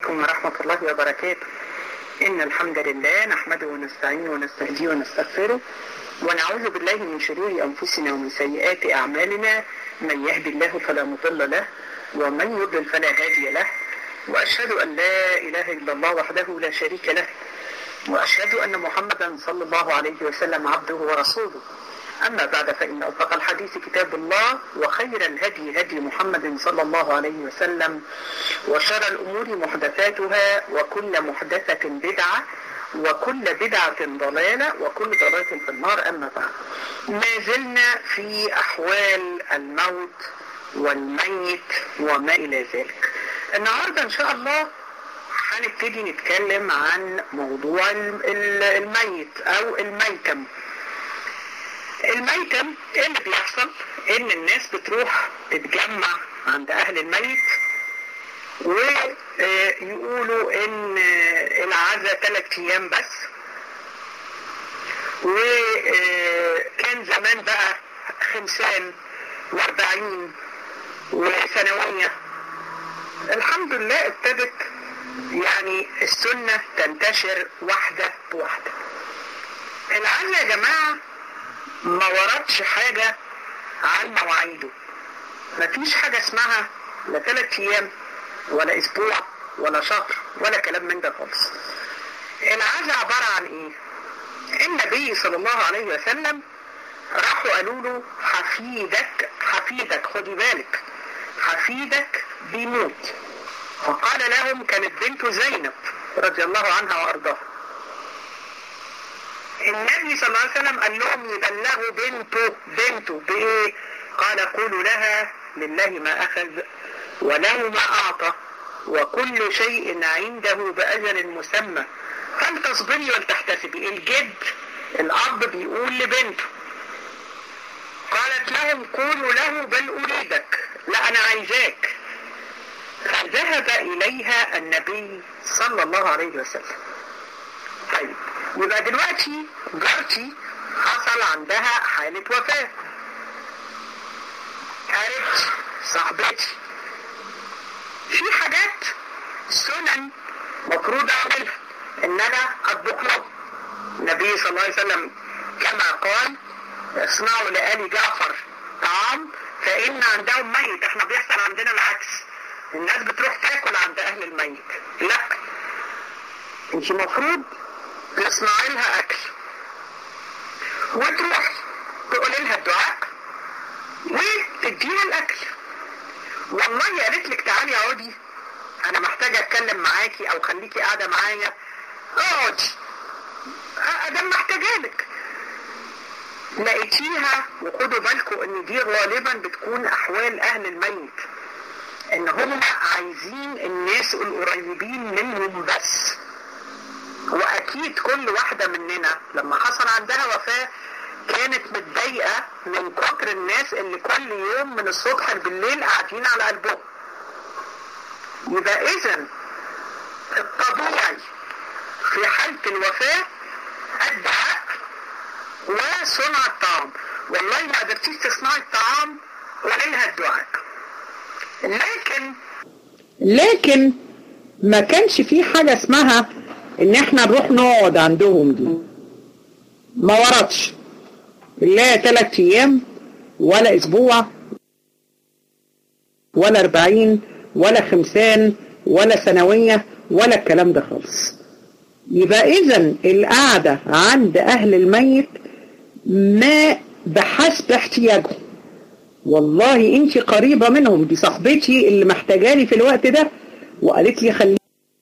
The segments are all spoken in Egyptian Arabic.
عليكم ورحمة الله وبركاته إن الحمد لله نحمده ونستعينه ونستهديه ونستغفره ونعوذ بالله من شرور أنفسنا ومن سيئات أعمالنا من يهدي الله فلا مضل له ومن يضلل فلا هادي له وأشهد أن لا إله إلا الله وحده لا شريك له وأشهد أن محمدا صلى الله عليه وسلم عبده ورسوله أما بعد فإن أصدق الحديث كتاب الله وخير الهدي هدي محمد صلى الله عليه وسلم وشر الأمور محدثاتها وكل محدثة بدعة وكل بدعة ضلالة وكل ضلالة في النار أما بعد ما زلنا في أحوال الموت والميت وما إلى ذلك النهاردة إن شاء الله هنبتدي نتكلم عن موضوع الميت أو الميتم الميتم ايه اللي بيحصل ان الناس بتروح تتجمع عند اهل الميت ويقولوا ان العزاء ثلاث ايام بس وكان زمان بقى خمسان واربعين وثانوية الحمد لله ابتدت يعني السنة تنتشر واحدة بواحدة العزاء يا جماعة ما وردش حاجة عن مواعيده مفيش حاجة اسمها لا ثلاث ايام ولا اسبوع ولا شهر ولا كلام من ده خالص العزاء عبارة عن ايه النبي صلى الله عليه وسلم راحوا قالوا له حفيدك حفيدك خدي بالك حفيدك بيموت فقال لهم كانت بنته زينب رضي الله عنها وارضاها النبي صلى الله عليه وسلم قال لهم يبلغوا بنته بنته بايه قال قولوا لها لله ما اخذ وله ما اعطى وكل شيء عنده باجل مسمى فلتصبري ولتحتسبي الجد الاب بيقول لبنته قالت لهم قولوا له بل اريدك لا انا عايزاك فذهب اليها النبي صلى الله عليه وسلم طيب يبقى دلوقتي جارتي حصل عندها حالة وفاة قالت صاحبتي في حاجات سنن مفروض اعملها ان انا اطبخ لهم النبي صلى الله عليه وسلم كما قال اصنعوا لآل جعفر طعام فإن عندهم ميت احنا بيحصل عندنا العكس الناس بتروح تاكل عند اهل الميت لا انت مفروض تصنعي لها اكل وتروح تقولي لها الدعاء وتديها الاكل والله قالت لك تعالي اقعدي انا محتاجه اتكلم معاكي او خليكي قاعده معايا اقعدي ادام محتاجه لك لقيتيها وخدوا بالكم ان دي غالبا بتكون احوال اهل الميت ان هم عايزين الناس القريبين منهم بس واكيد كل واحدة مننا لما حصل عندها وفاة كانت متضايقة من كتر الناس اللي كل يوم من الصبح بالليل قاعدين على قلبهم يبقى اذا الطبيعي في حالة الوفاة الدعاء وصنع الطعام والله ما قدرتيش تصنعي الطعام وليها الدعاء لكن لكن ما كانش في حاجة اسمها ان احنا نروح نقعد عندهم دي ما وردش لا ثلاث ايام ولا اسبوع ولا اربعين ولا خمسان ولا سنوية ولا الكلام ده خالص يبقى اذا القعدة عند اهل الميت ما بحسب احتياجهم والله انت قريبة منهم دي صاحبتي اللي محتاجاني في الوقت ده وقالت لي خلي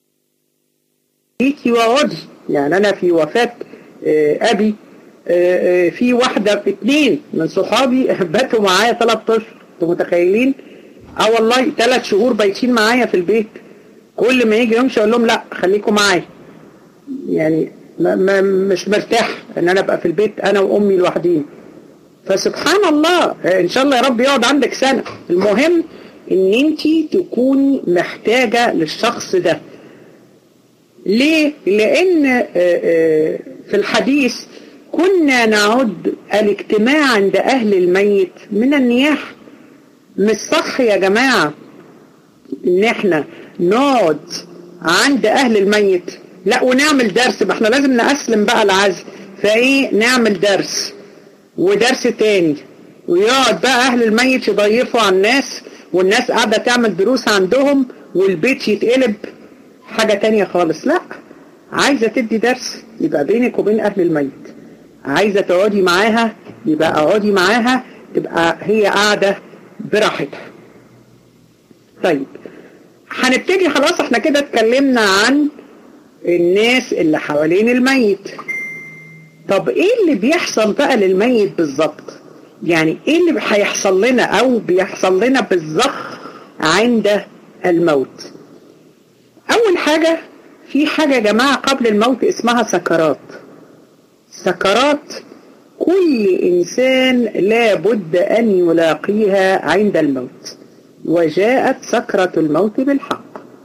ليكي واقعدي يعني انا في وفاة ابي في واحدة اتنين من صحابي باتوا معايا ثلاث اشهر انتوا متخيلين اه والله ثلاث شهور بايتين معايا في البيت كل ما يجي يمشي اقول لهم لا خليكم معايا يعني ما ما مش مرتاح ان انا ابقى في البيت انا وامي لوحدين فسبحان الله ان شاء الله يا رب يقعد عندك سنة المهم ان انت تكوني محتاجة للشخص ده ليه لان في الحديث كنا نعد الاجتماع عند اهل الميت من النياحة مش صح يا جماعة ان احنا نقعد عند أهل الميت لا ونعمل درس ما احنا لازم نأسلم بقى العزل فايه نعمل درس ودرس تاني ويقعد بقى أهل الميت يضيفوا على الناس والناس قاعدة تعمل دروس عندهم والبيت يتقلب حاجة تانية خالص لا عايزة تدي درس يبقى بينك وبين أهل الميت عايزة تقعدي معاها يبقى اقعدي معاها تبقى هي قاعدة براحتها طيب هنبتدي خلاص احنا كده اتكلمنا عن الناس اللي حوالين الميت طب ايه اللي بيحصل بقى للميت بالظبط يعني ايه اللي هيحصل لنا او بيحصل لنا بالظبط عند الموت اول حاجة في حاجة يا جماعة قبل الموت اسمها سكرات سكرات كل إنسان لا بد أن يلاقيها عند الموت وجاءت سكرة الموت بالحق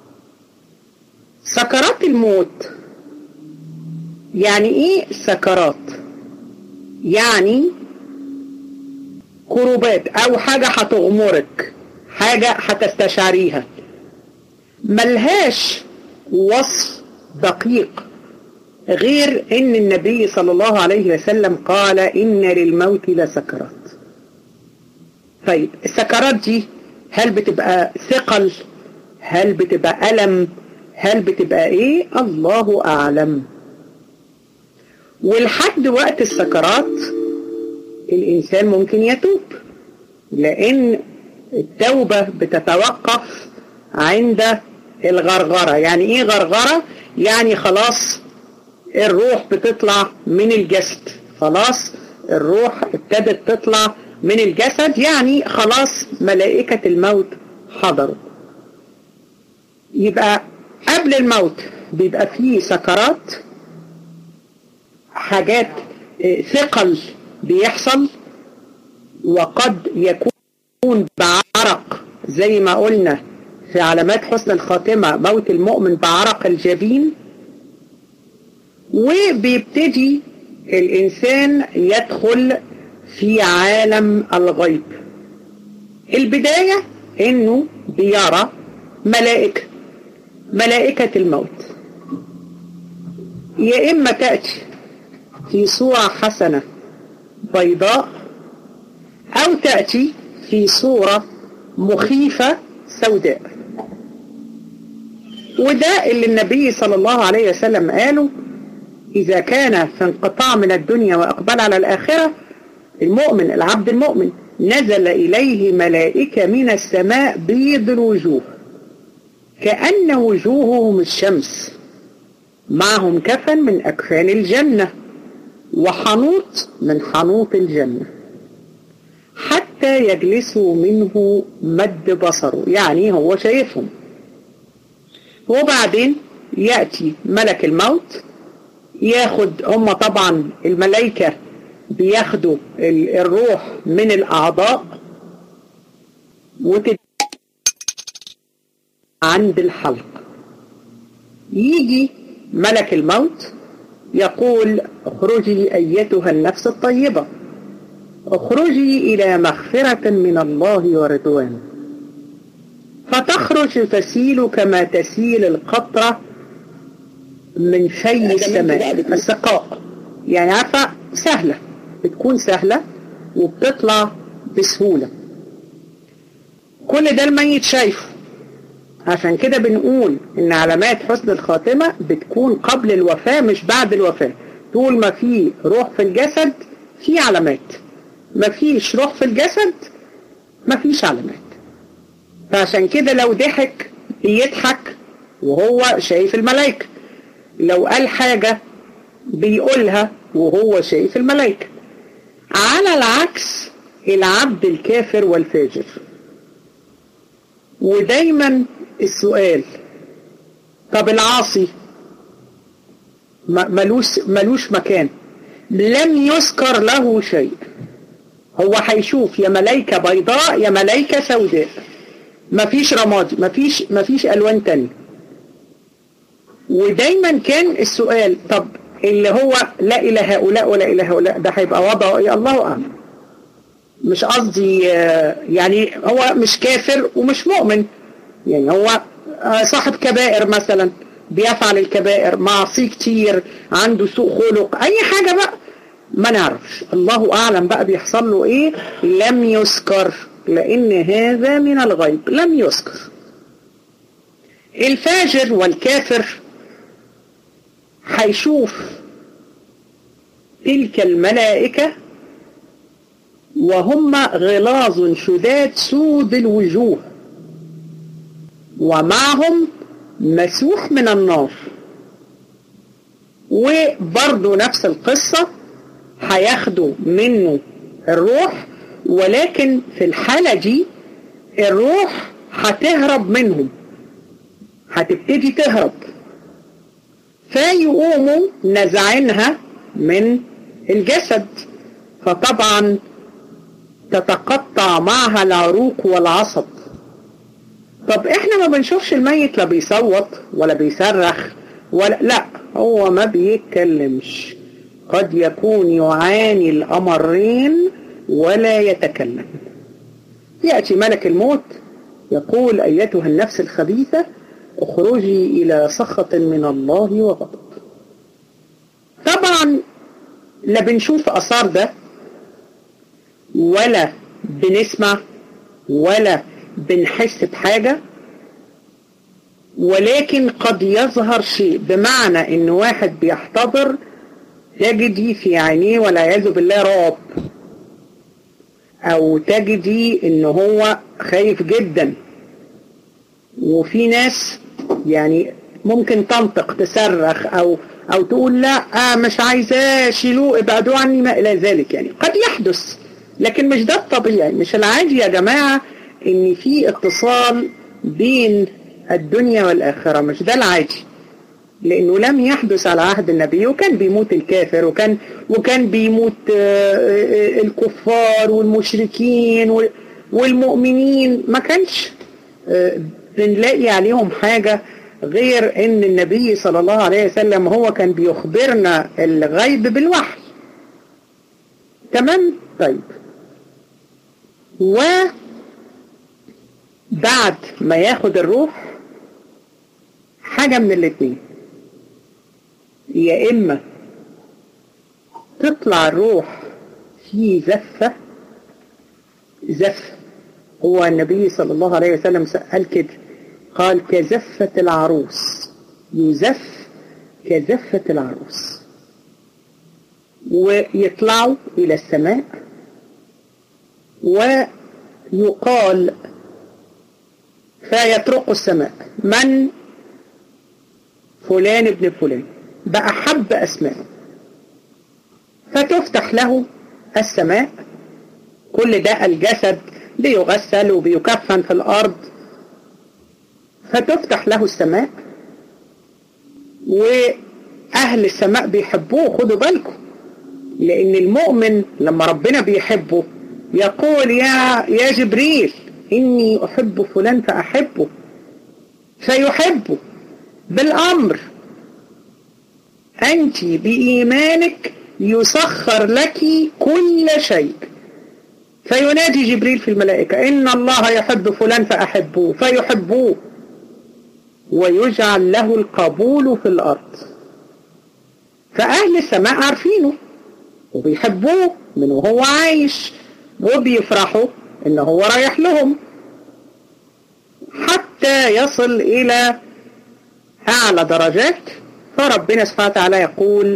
سكرات الموت يعني إيه سكرات يعني كروبات أو حاجة هتغمرك حاجة هتستشعريها ملهاش وصف دقيق غير ان النبي صلى الله عليه وسلم قال ان للموت لسكرات طيب السكرات دي هل بتبقى ثقل هل بتبقى ألم هل بتبقى ايه الله اعلم ولحد وقت السكرات الانسان ممكن يتوب لان التوبة بتتوقف عند الغرغرة يعني ايه غرغرة يعني خلاص الروح بتطلع من الجسد خلاص الروح ابتدت تطلع من الجسد يعني خلاص ملائكة الموت حضروا يبقى قبل الموت بيبقى فيه سكرات حاجات ثقل بيحصل وقد يكون بعرق زي ما قلنا في علامات حسن الخاتمة موت المؤمن بعرق الجبين وبيبتدي الإنسان يدخل في عالم الغيب البداية إنه بيرى ملائكة ملائكة الموت يا إما تأتي في صورة حسنة بيضاء أو تأتي في صورة مخيفة سوداء وده اللي النبي صلى الله عليه وسلم قاله إذا كان في انقطاع من الدنيا وإقبال على الآخرة المؤمن العبد المؤمن نزل إليه ملائكة من السماء بيض الوجوه كأن وجوههم الشمس معهم كفن من أكفان الجنة وحنوط من حنوط الجنة حتى يجلسوا منه مد بصره يعني هو شايفهم وبعدين يأتي ملك الموت ياخد هم طبعا الملائكة بياخدوا الروح من الأعضاء وتد عند الحلق يجي ملك الموت يقول اخرجي أيتها النفس الطيبة اخرجي إلى مغفرة من الله ورضوان فتخرج تسيل كما تسيل القطرة من في السماء السقاء يعني عارفة سهلة بتكون سهلة وبتطلع بسهولة كل ده الميت شايفه عشان كده بنقول ان علامات حسن الخاتمة بتكون قبل الوفاة مش بعد الوفاة طول ما في روح في الجسد في علامات ما فيش روح في الجسد ما فيش علامات فعشان كده لو ضحك بيضحك وهو شايف الملائكة لو قال حاجة بيقولها وهو شايف الملائكة على العكس العبد الكافر والفاجر ودايما السؤال طب العاصي ملوش, ملوش مكان لم يذكر له شيء هو هيشوف يا ملايكة بيضاء يا ملايكة سوداء مفيش رمادي مفيش, مفيش ألوان تانية ودايما كان السؤال طب اللي هو لا إلى هؤلاء ولا إلى هؤلاء ده هيبقى وضعه إيه الله أعلم مش قصدي يعني هو مش كافر ومش مؤمن يعني هو صاحب كبائر مثلا بيفعل الكبائر معصي كتير عنده سوء خلق اي حاجة بقى ما نعرفش الله اعلم بقى بيحصل له ايه لم يذكر لان هذا من الغيب لم يذكر الفاجر والكافر هيشوف تلك الملائكة وهم غلاظ شداد سود الوجوه ومعهم مسوح من النار وبرضه نفس القصة هياخدوا منه الروح ولكن في الحالة دي الروح هتهرب منهم هتبتدي تهرب فيقوموا نزعينها من الجسد فطبعا تتقطع معها العروق والعصب طب احنا ما بنشوفش الميت لا بيصوت ولا بيصرخ ولا لا هو ما بيتكلمش قد يكون يعاني الأمرين ولا يتكلم يأتي ملك الموت يقول أيتها النفس الخبيثة اخرجي إلى سخط من الله وغضب طبعا لا بنشوف أثار ده ولا بنسمع ولا بنحس بحاجة ولكن قد يظهر شيء بمعنى ان واحد بيحتضر تجدي في عينيه والعياذ بالله رعب او تجدي ان هو خايف جدا وفي ناس يعني ممكن تنطق تصرخ او او تقول لا آه مش عايزاه شيلوه ابعدوا عني ما الى ذلك يعني قد يحدث لكن مش ده الطبيعي مش العادي يا جماعة ان في اتصال بين الدنيا والاخرة مش ده العادي لانه لم يحدث على عهد النبي وكان بيموت الكافر وكان وكان بيموت الكفار والمشركين والمؤمنين ما كانش بنلاقي عليهم حاجة غير ان النبي صلى الله عليه وسلم هو كان بيخبرنا الغيب بالوحي تمام طيب وبعد ما ياخد الروح حاجة من الاتنين يا إما تطلع الروح في زفة زفة هو النبي صلى الله عليه وسلم قال كده قال كزفة العروس يزف كزفة العروس ويطلعوا إلى السماء ويقال فيطرقوا السماء من فلان ابن فلان بأحب أسماء فتفتح له السماء كل ده الجسد بيغسل وبيكفن في الأرض فتفتح له السماء وأهل السماء بيحبوه خدوا بالكم لأن المؤمن لما ربنا بيحبه يقول يا يا جبريل إني أحب فلان فأحبه فيحبه بالأمر أنت بإيمانك يسخر لك كل شيء فينادي جبريل في الملائكة إن الله يحب فلان فأحبوه فيحبوه ويجعل له القبول في الأرض فأهل السماء عارفينه وبيحبوه من وهو عايش وبيفرحوا إن هو رايح لهم حتى يصل إلى أعلى درجات فربنا سبحانه وتعالى يقول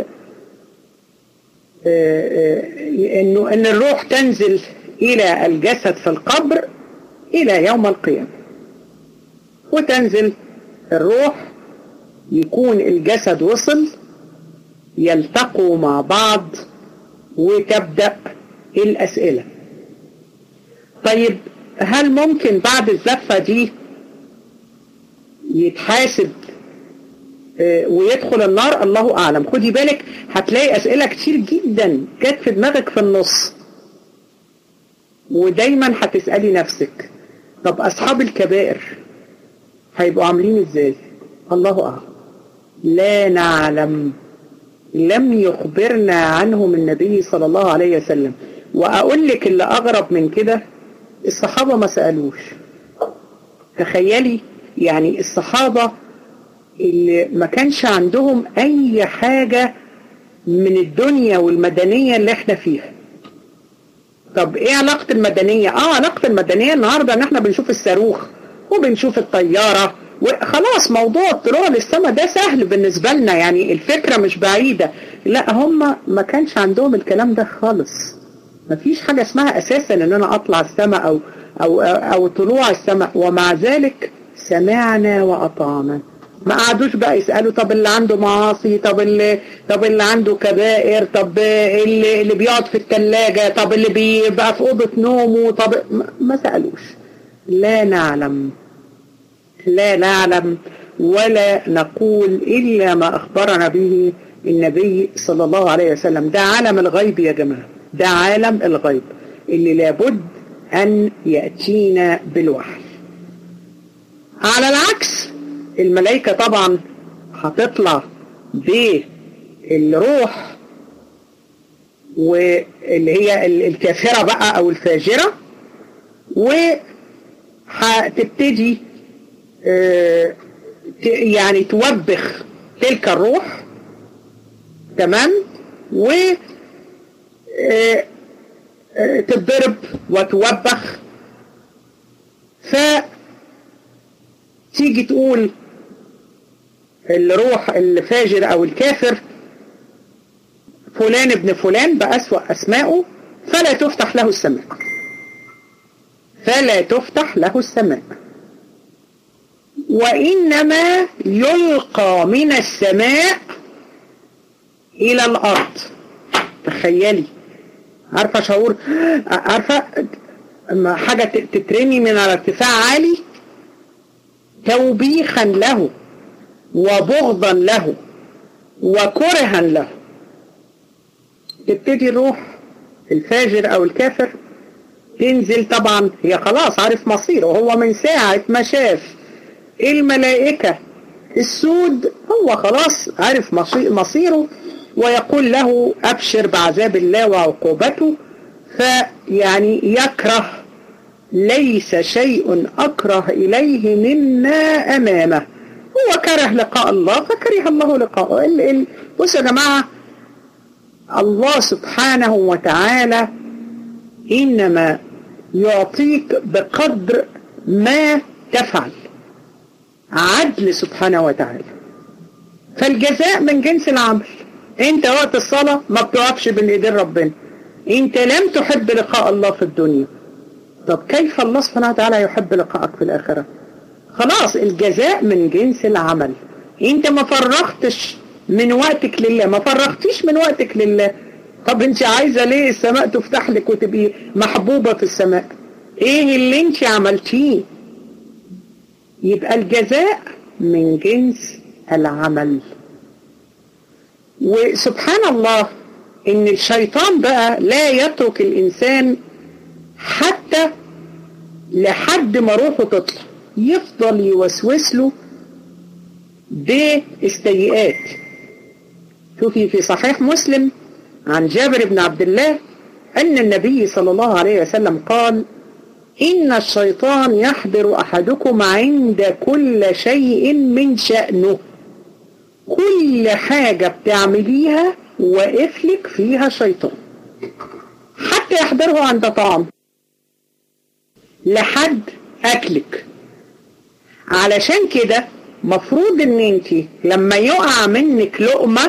إنه إن الروح تنزل إلى الجسد في القبر إلى يوم القيامة وتنزل الروح يكون الجسد وصل يلتقوا مع بعض وتبدأ الأسئلة طيب هل ممكن بعد الزفة دي يتحاسب ويدخل النار الله أعلم خدي بالك هتلاقي أسئلة كتير جدا جت في دماغك في النص ودايما هتسألي نفسك طب أصحاب الكبائر هيبقوا عاملين ازاي الله أعلم لا نعلم لم يخبرنا عنهم النبي صلى الله عليه وسلم وأقول لك اللي أغرب من كده الصحابة ما سألوش تخيلي يعني الصحابة اللي ما كانش عندهم أي حاجة من الدنيا والمدنية اللي احنا فيها طب ايه علاقة المدنية اه علاقة المدنية النهاردة ان احنا بنشوف الصاروخ وبنشوف الطيارة وخلاص موضوع الطلوع للسماء ده سهل بالنسبة لنا يعني الفكرة مش بعيدة لا هم ما كانش عندهم الكلام ده خالص ما فيش حاجة اسمها اساسا ان انا اطلع السماء او او او طلوع السماء ومع ذلك سمعنا واطعنا ما قعدوش بقى يسألوا طب اللي عنده معاصي طب اللي طب اللي عنده كبائر طب اللي, اللي بيقعد في الثلاجة طب اللي بيبقى في أوضة نومه طب ما سألوش لا نعلم لا نعلم ولا نقول إلا ما أخبرنا به النبي صلى الله عليه وسلم ده عالم الغيب يا جماعة ده عالم الغيب اللي لابد أن يأتينا بالوحي على العكس الملائكة طبعا هتطلع بالروح واللي هي الكافرة بقى أو الفاجرة وهتبتدي يعني توبخ تلك الروح تمام و تتضرب وتوبخ فتيجي تقول الروح الفاجر او الكافر فلان ابن فلان بأسوأ أسمائه فلا تفتح له السماء فلا تفتح له السماء وإنما يلقى من السماء إلى الأرض تخيلي عارفة شعور عارفة حاجة تترمي من على ارتفاع عالي توبيخا له وبغضا له وكرها له تبتدي الروح الفاجر او الكافر تنزل طبعا هي خلاص عارف مصيره هو من ساعة ما شاف الملائكة السود هو خلاص عارف مصيره ويقول له أبشر بعذاب الله وعقوبته فيعني يكره ليس شيء أكره إليه مما أمامه هو كره لقاء الله فكره الله لقاءه بصوا يا جماعة الله سبحانه وتعالى إنما يعطيك بقدر ما تفعل عدل سبحانه وتعالى فالجزاء من جنس العمل انت وقت الصلاة ما بتقفش بين ايدين ربنا انت لم تحب لقاء الله في الدنيا طب كيف الله سبحانه وتعالى يحب لقاءك في الآخرة خلاص الجزاء من جنس العمل انت ما فرغتش من وقتك لله ما فرغتيش من وقتك لله طب انت عايزة ليه السماء تفتح لك وتبقي محبوبة في السماء ايه اللي انت عملتيه يبقى الجزاء من جنس العمل وسبحان الله ان الشيطان بقى لا يترك الانسان حتى لحد ما روحه تطلع يفضل يوسوس له بالسيئات شوفي في صحيح مسلم عن جابر بن عبد الله أن النبي صلى الله عليه وسلم قال إن الشيطان يحضر أحدكم عند كل شيء من شأنه كل حاجة بتعمليها وقفلك فيها شيطان حتى يحضره عند طعام لحد أكلك علشان كده مفروض ان انت لما يقع منك لقمة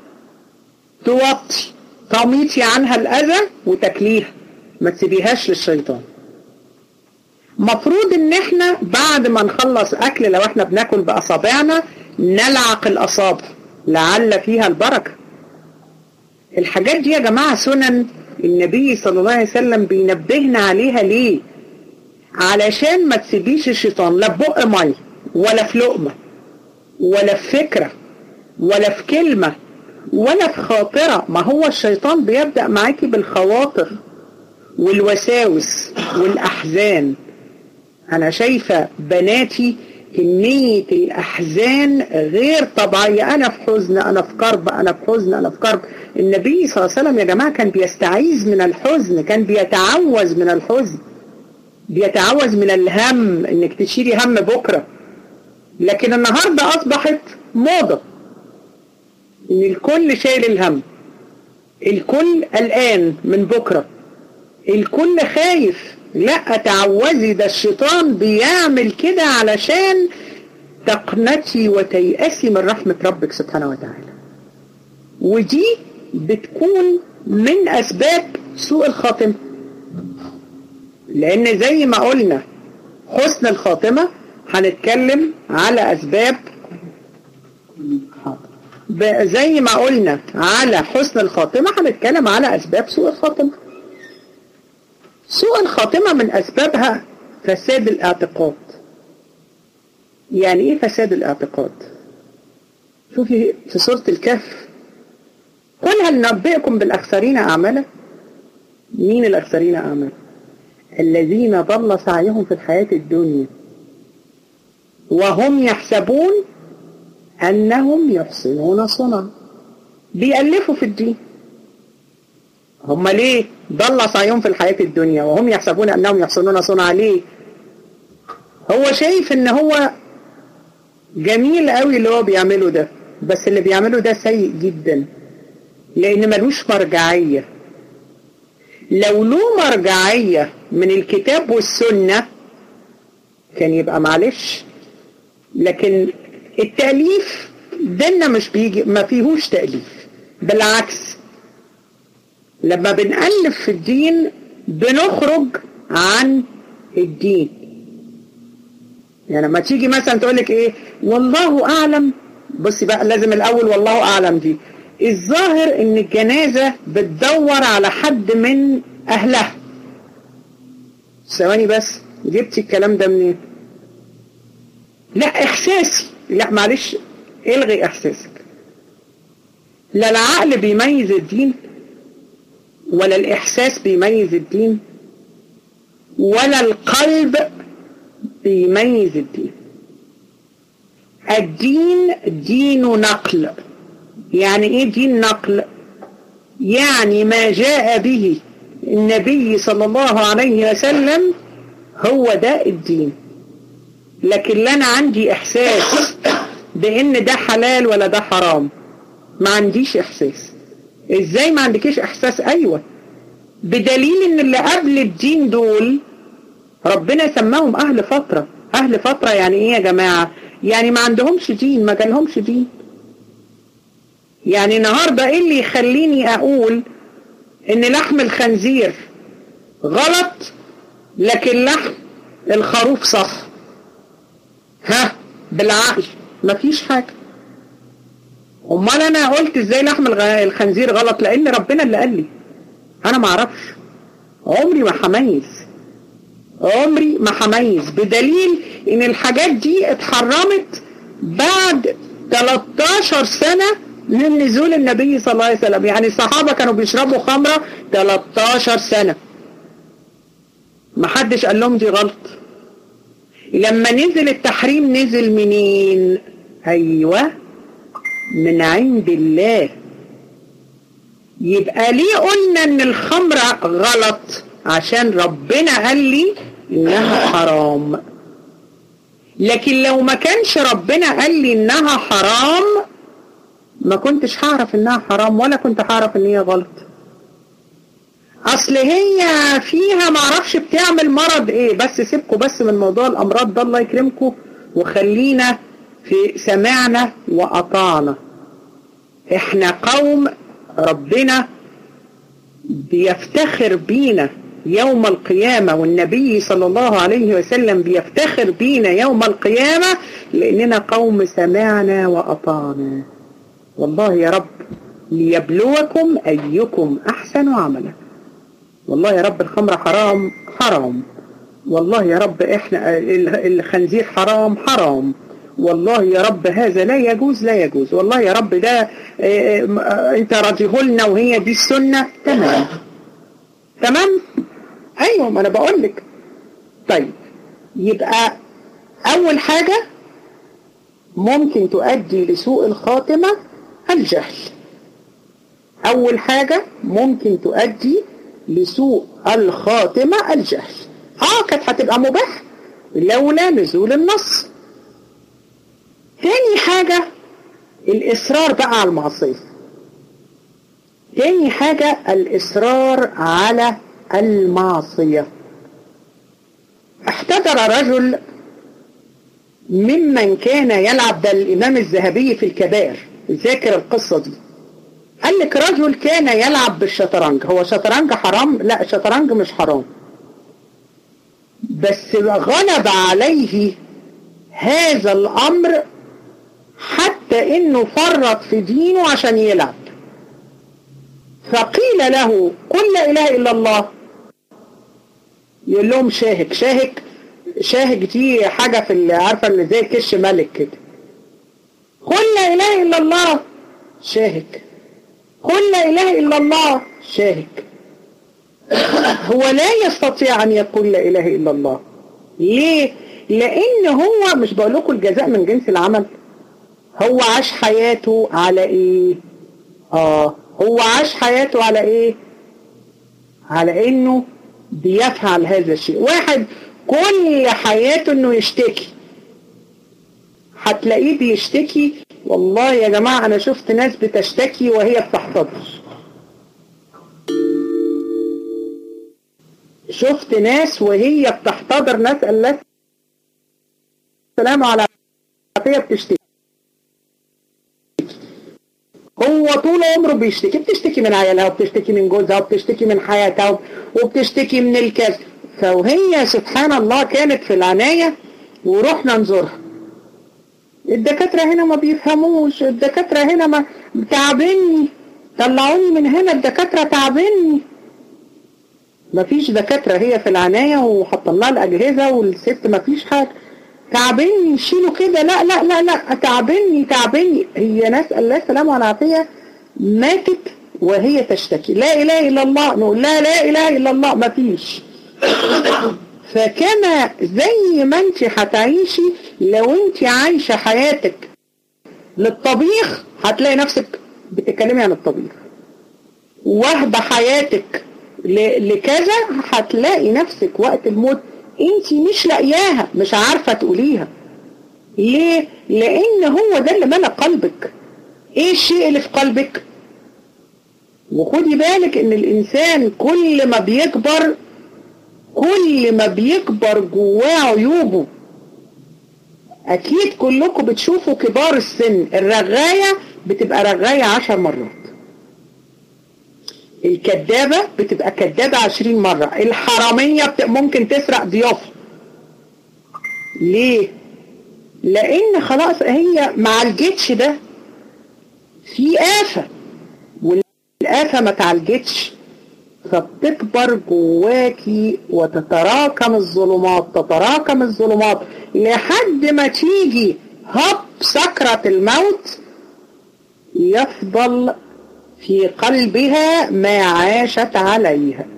توطي تميطي عنها الأذى وتاكليها ما تسيبيهاش للشيطان مفروض ان احنا بعد ما نخلص اكل لو احنا بناكل باصابعنا نلعق الاصابع لعل فيها البركة الحاجات دي يا جماعة سنن النبي صلى الله عليه وسلم بينبهنا عليها ليه علشان ما تسيبيش الشيطان لا ببق مي ولا في لقمة ولا في فكرة ولا في كلمة ولا في خاطرة ما هو الشيطان بيبدأ معاكي بالخواطر والوساوس والأحزان أنا شايفة بناتي كمية الأحزان غير طبيعية أنا في حزن أنا في كرب أنا في حزن أنا في كرب النبي صلى الله عليه وسلم يا جماعة كان بيستعيذ من الحزن كان بيتعوذ من الحزن بيتعوذ من الهم انك تشيلي هم بكرة لكن النهاردة أصبحت موضة إن الكل شايل الهم الكل قلقان من بكرة الكل خايف لا تعوذي ده الشيطان بيعمل كده علشان تقنتي وتيأسي من رحمة ربك سبحانه وتعالى ودي بتكون من أسباب سوء الخاتمة لأن زي ما قلنا حسن الخاتمة هنتكلم على أسباب زي ما قلنا على حسن الخاتمة هنتكلم على أسباب سوء الخاتمة سوء الخاتمة من أسبابها فساد الاعتقاد يعني إيه فساد الاعتقاد شوفي في سورة الكهف قل هل نبئكم بالأخسرين أعمالا مين الأخسرين أعمالا الذين ضل سعيهم في الحياة الدنيا وهم يحسبون أنهم يحسنون صنعا بيألفوا في الدين هم ليه ضل سعيهم في الحياة الدنيا وهم يحسبون أنهم يحسنون صنعا ليه هو شايف ان هو جميل قوي اللي هو بيعمله ده بس اللي بيعمله ده سيء جدا لان ملوش مرجعية لو له مرجعية من الكتاب والسنة كان يبقى معلش لكن التأليف ديننا مش بيجي ما فيهوش تأليف بالعكس لما بنألف في الدين بنخرج عن الدين يعني لما تيجي مثلا تقول لك ايه والله اعلم بصي بقى لازم الاول والله اعلم دي الظاهر ان الجنازة بتدور على حد من اهلها ثواني بس جبتي الكلام ده منين لا احساسي لا معلش الغي احساسك لا العقل بيميز الدين ولا الاحساس بيميز الدين ولا القلب بيميز الدين الدين دين نقل يعني ايه دين نقل يعني ما جاء به النبي صلى الله عليه وسلم هو ده الدين لكن لا انا عندي احساس بان ده حلال ولا ده حرام ما عنديش احساس ازاي ما عندكيش احساس ايوه بدليل ان اللي قبل الدين دول ربنا سماهم اهل فترة اهل فترة يعني ايه يا جماعة يعني ما عندهمش دين ما جالهمش دين يعني النهاردة ايه اللي يخليني اقول ان لحم الخنزير غلط لكن لحم الخروف صح ها بالعقل مفيش حاجة امال انا قلت ازاي لحم الخنزير غلط لان ربنا اللي قال لي انا ما اعرفش عمري ما هميز عمري ما هميز بدليل ان الحاجات دي اتحرمت بعد 13 سنة من نزول النبي صلى الله عليه وسلم يعني الصحابة كانوا بيشربوا خمرة 13 سنة ما حدش قال لهم دي غلط لما نزل التحريم نزل منين ايوه من عند الله يبقى ليه قلنا ان الخمرة غلط عشان ربنا قال لي انها حرام لكن لو ما كانش ربنا قال لي انها حرام ما كنتش هعرف انها حرام ولا كنت هعرف ان هي غلط اصل هي فيها معرفش بتعمل مرض ايه بس سيبكوا بس من موضوع الامراض ده الله يكرمكم وخلينا في سمعنا واطعنا احنا قوم ربنا بيفتخر بينا يوم القيامة والنبي صلى الله عليه وسلم بيفتخر بينا يوم القيامة لأننا قوم سمعنا وأطعنا والله يا رب ليبلوكم أيكم أحسن عملا والله يا رب الخمر حرام حرام والله يا رب احنا الخنزير حرام حرام والله يا رب هذا لا يجوز لا يجوز والله يا رب ده اه اه انت راضيه لنا وهي دي السنة تمام تمام ايوه ما انا بقول لك طيب يبقى اول حاجة ممكن تؤدي لسوء الخاتمة الجهل اول حاجة ممكن تؤدي لسوء الخاتمة الجهل اه كانت هتبقى مباح لولا نزول النص تاني حاجة الإصرار بقى على المعصية تاني حاجة الإصرار على المعصية احتضر رجل ممن كان يلعب ده الإمام الذهبي في الكبائر ذاكر القصة دي قال لك رجل كان يلعب بالشطرنج هو شطرنج حرام لا الشطرنج مش حرام بس غلب عليه هذا الأمر حتى إنه فرط في دينه عشان يلعب فقيل له قل لا إله إلا الله يقول لهم شاهك شاهك شاهك دي حاجة في اللي عارفة اللي زي كش ملك كده قل لا إله إلا الله شاهك قل لا إله إلا الله شاهك هو لا يستطيع أن يقول لا إله إلا الله ليه؟ لأن هو مش بقول لكم الجزاء من جنس العمل هو عاش حياته على إيه؟ آه هو عاش حياته على إيه؟ على إنه بيفعل هذا الشيء واحد كل حياته إنه يشتكي هتلاقيه بيشتكي والله يا جماعة أنا شفت ناس بتشتكي وهي بتحتضر شفت ناس وهي بتحتضر ناس الله السلام على عافية بتشتكي هو طول عمره بيشتكي بتشتكي من عيالها وبتشتكي من جوزها وبتشتكي من حياتها وبتشتكي من الكذب فوهي سبحان الله كانت في العناية ورحنا نزورها الدكاترة هنا ما بيفهموش الدكاترة هنا ما تعبني طلعوني من هنا الدكاترة تعبني ما فيش دكاترة هي في العناية وحطن لها الأجهزة والست ما فيش حاجة تعبني شيلوا كده لا لا لا لا تعبني تعبني هي ناس الله السلامة والعافية ماتت وهي تشتكي لا إله إلا الله نقول لا لا إله إلا الله ما فيش فكما زي ما انت هتعيشي لو انت عايشة حياتك للطبيخ هتلاقي نفسك بتتكلمي عن الطبيخ واهبة حياتك لكذا هتلاقي نفسك وقت الموت انت مش لاقياها مش عارفة تقوليها ليه؟ لان هو ده اللي ملى قلبك ايه الشيء اللي في قلبك وخدي بالك ان الانسان كل ما بيكبر كل ما بيكبر جواه عيوبه اكيد كلكم بتشوفوا كبار السن الرغاية بتبقى رغاية عشر مرات الكدابة بتبقى كدابة عشرين مرة الحرامية بت... ممكن تسرق ضيافة ليه لان خلاص هي ما عالجتش ده في آفة والآفة ما تعالجتش فبتكبر جواكي وتتراكم الظلمات تتراكم الظلمات لحد ما تيجي هب سكرة الموت يفضل في قلبها ما عاشت عليها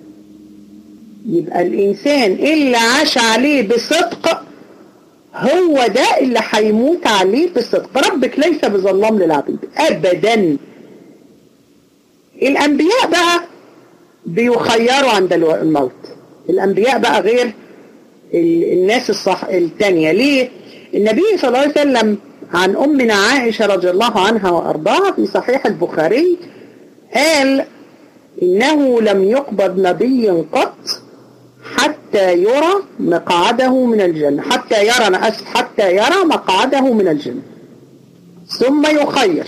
يبقى الإنسان اللي عاش عليه بصدق هو ده اللي هيموت عليه بصدق ربك ليس بظلام للعبيد أبدا الأنبياء بقى بيخيروا عند الموت الأنبياء بقى غير الناس الصح التانية ليه النبي صلى الله عليه وسلم عن أمنا عائشة رضي الله عنها وأرضاها في صحيح البخاري قال إنه لم يقبض نبي قط حتى يرى مقعده من الجنة حتى يرى أنا أسف حتى يرى مقعده من الجنة ثم يخير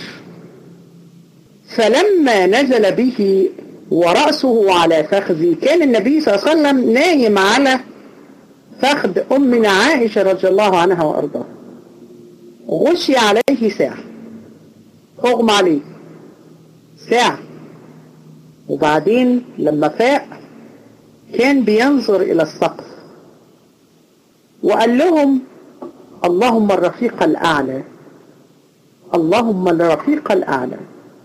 فلما نزل به ورأسه على فخذي كان النبي صلى الله عليه وسلم نايم على فخذ أمنا عائشة رضي الله عنها وأرضاها غشي عليه ساعة أغمى عليه ساعة وبعدين لما فاق كان بينظر إلى السقف وقال لهم اللهم الرفيق الأعلى اللهم الرفيق الأعلى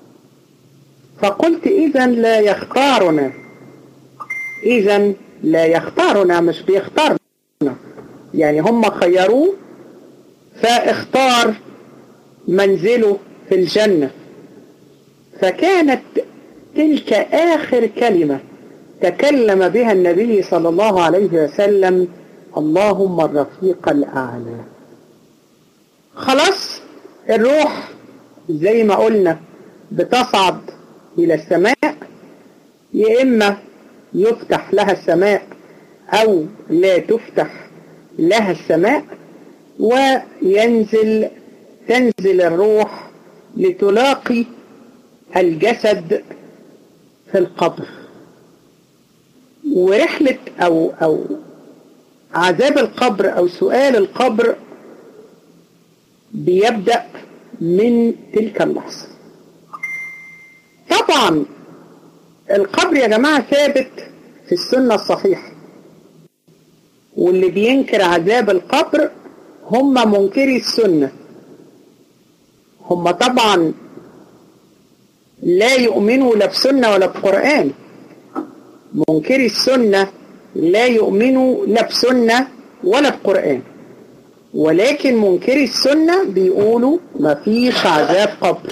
فقلت إذا لا يختارنا إذا لا يختارنا مش بيختارنا يعني هم خيروه فاختار منزله في الجنة فكانت تلك آخر كلمة تكلم بها النبي صلى الله عليه وسلم اللهم الرفيق الأعلى خلاص الروح زي ما قلنا بتصعد إلى السماء يا إما يفتح لها السماء أو لا تفتح لها السماء وينزل تنزل الروح لتلاقي الجسد في القبر ورحلة أو, أو عذاب القبر أو سؤال القبر بيبدأ من تلك اللحظة طبعا القبر يا جماعة ثابت في السنة الصحيحة واللي بينكر عذاب القبر هم منكري السنة هم طبعا لا يؤمنوا لا بسنة ولا بقرآن منكري السنة لا يؤمنوا لا بسنة ولا بقرآن ولكن منكري السنة بيقولوا ما فيش عذاب قبر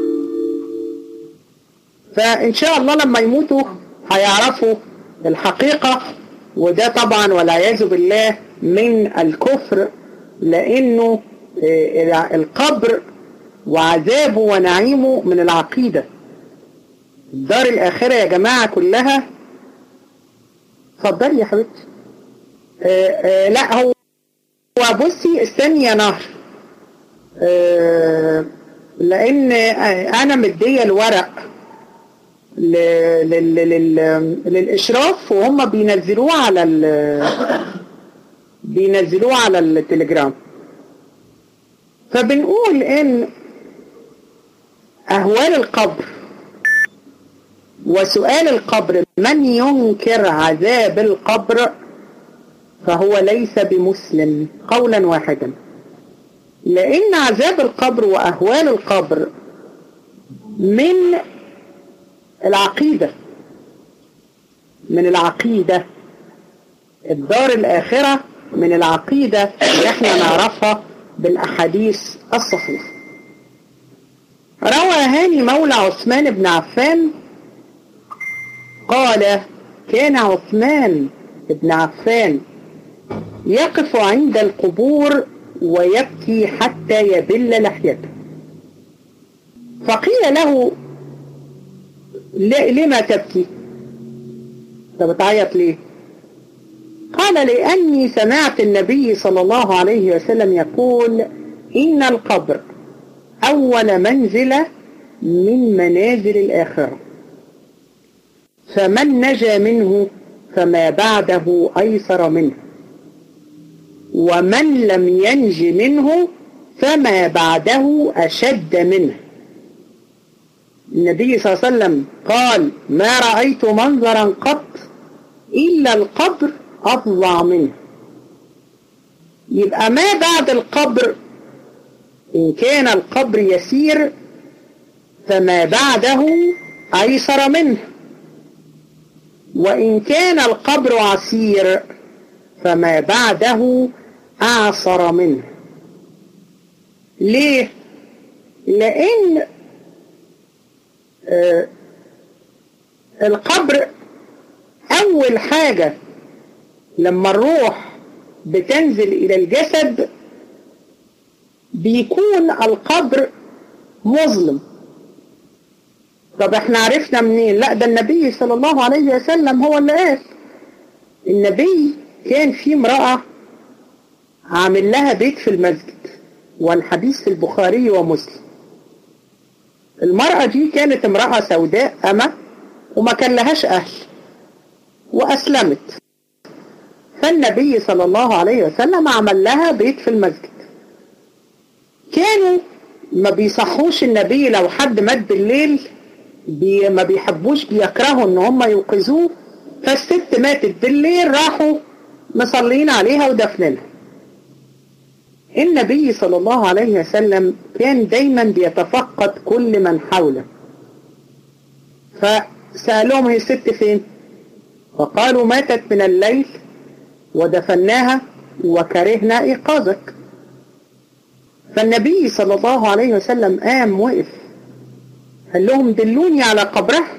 فإن شاء الله لما يموتوا هيعرفوا الحقيقة وده طبعا والعياذ بالله من الكفر لأنه القبر وعذابه ونعيمه من العقيدة الدار الآخرة يا جماعة كلها اتفضلي يا حبيبتي لا هو بصي استني يا نهر آه لان انا مديه الورق للاشراف وهم بينزلوه على بينزلوه على التليجرام فبنقول ان اهوال القبر وسؤال القبر من ينكر عذاب القبر فهو ليس بمسلم قولا واحدا لأن عذاب القبر وأهوال القبر من العقيدة من العقيدة الدار الآخرة من العقيدة اللي احنا نعرفها بالأحاديث الصحيحة روى هاني مولى عثمان بن عفان قال كان عثمان بن عفان يقف عند القبور ويبكي حتى يبل لحيته فقيل له لما تبكي انت بتعيط ليه قال لأني سمعت النبي صلى الله عليه وسلم يقول إن القبر أول منزلة من منازل الآخرة فمن نجا منه فما بعده أيسر منه ومن لم ينج منه فما بعده أشد منه النبي صلى الله عليه وسلم قال ما رأيت منظرا قط إلا القبر أفظع منه يبقى ما بعد القبر إن كان القبر يسير فما بعده أيسر منه وإن كان القبر عسير فما بعده أعصر منه ليه؟ لأن آه القبر أول حاجة لما الروح بتنزل إلى الجسد بيكون القبر مظلم طب احنا عرفنا منين لا ده النبي صلى الله عليه وسلم هو اللي قال النبي كان في امرأة عامل لها بيت في المسجد والحديث في البخاري ومسلم المرأة دي كانت امرأة سوداء أما وما كان لهاش أهل وأسلمت فالنبي صلى الله عليه وسلم عمل لها بيت في المسجد كانوا ما بيصحوش النبي لو حد مات بالليل بي ما بيحبوش بيكرهوا ان هم يوقظوه فالست ماتت بالليل راحوا مصلين عليها ودفنينها النبي صلى الله عليه وسلم كان دايما بيتفقد كل من حوله فسألوهم هي الست فين فقالوا ماتت من الليل ودفناها وكرهنا إيقاظك فالنبي صلى الله عليه وسلم قام وقف قال لهم دلوني على قبرها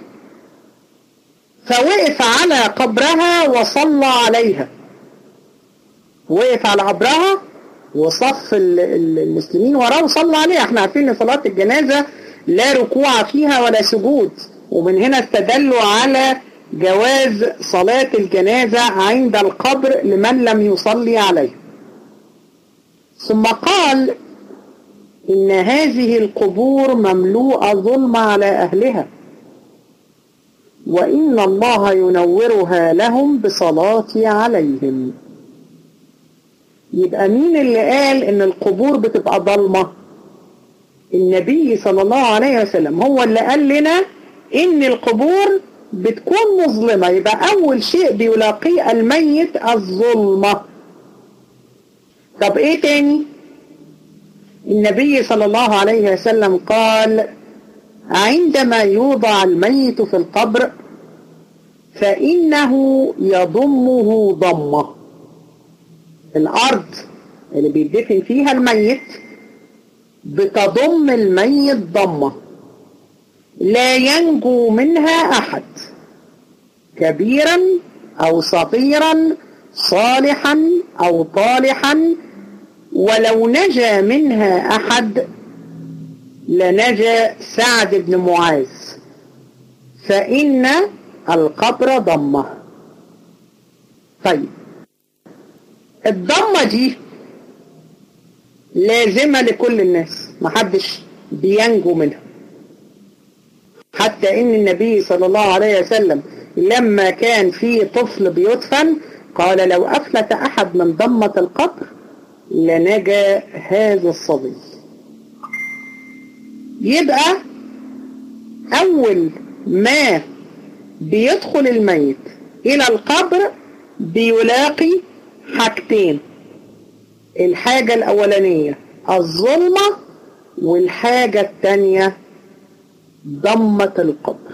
فوقف على قبرها وصلى عليها وقف على قبرها وصف المسلمين وراه وصلى عليه احنا عارفين ان صلاة الجنازة لا ركوع فيها ولا سجود ومن هنا استدلوا على جواز صلاة الجنازة عند القبر لمن لم يصلي عليه ثم قال إن هذه القبور مملوءة ظلم على أهلها وإن الله ينورها لهم بصلاتي عليهم يبقى مين اللي قال إن القبور بتبقى ظلمة النبي صلى الله عليه وسلم هو اللي قال لنا إن القبور بتكون مظلمة يبقى أول شيء بيلاقيه الميت الظلمة طب إيه تاني النبي صلى الله عليه وسلم قال عندما يوضع الميت في القبر فإنه يضمه ضمة الأرض اللي بيدفن فيها الميت بتضم الميت ضمة لا ينجو منها أحد كبيرا أو صغيرا صالحا أو طالحا ولو نجا منها أحد لنجا سعد بن معاذ فإن القبر ضمه طيب الضمة دي لازمة لكل الناس محدش بينجو منها حتى ان النبي صلى الله عليه وسلم لما كان في طفل بيدفن قال لو أفلت أحد من ضمة القبر لنجا هذا الصبي يبقى أول ما بيدخل الميت إلى القبر بيلاقي حاجتين الحاجة الأولانية الظلمة والحاجة الثانية ضمة القبر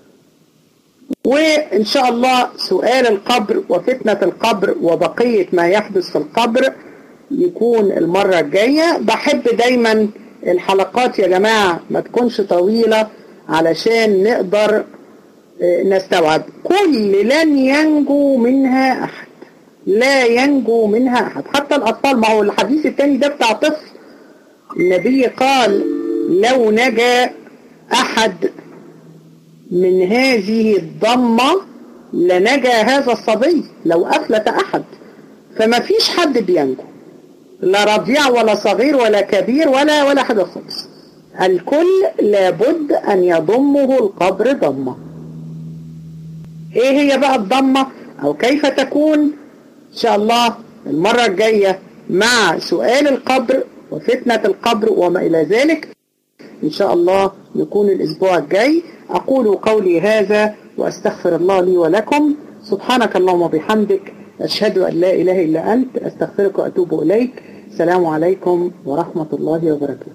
وإن شاء الله سؤال القبر وفتنة القبر وبقية ما يحدث في القبر يكون المرة الجاية بحب دايما الحلقات يا جماعة ما تكونش طويلة علشان نقدر نستوعب كل لن ينجو منها أحد لا ينجو منها أحد حتى الأطفال ما هو الحديث الثاني ده بتاع طفل النبي قال لو نجا أحد من هذه الضمة لنجا هذا الصبي لو أفلت أحد فما فيش حد بينجو لا رضيع ولا صغير ولا كبير ولا ولا حاجة خالص الكل لابد أن يضمه القبر ضمة ايه هي بقى الضمة او كيف تكون ان شاء الله المرة الجاية مع سؤال القبر وفتنة القبر وما الى ذلك ان شاء الله يكون الاسبوع الجاي اقول قولي هذا واستغفر الله لي ولكم سبحانك اللهم وبحمدك اشهد ان لا اله الا انت استغفرك واتوب اليك السلام عليكم ورحمة الله وبركاته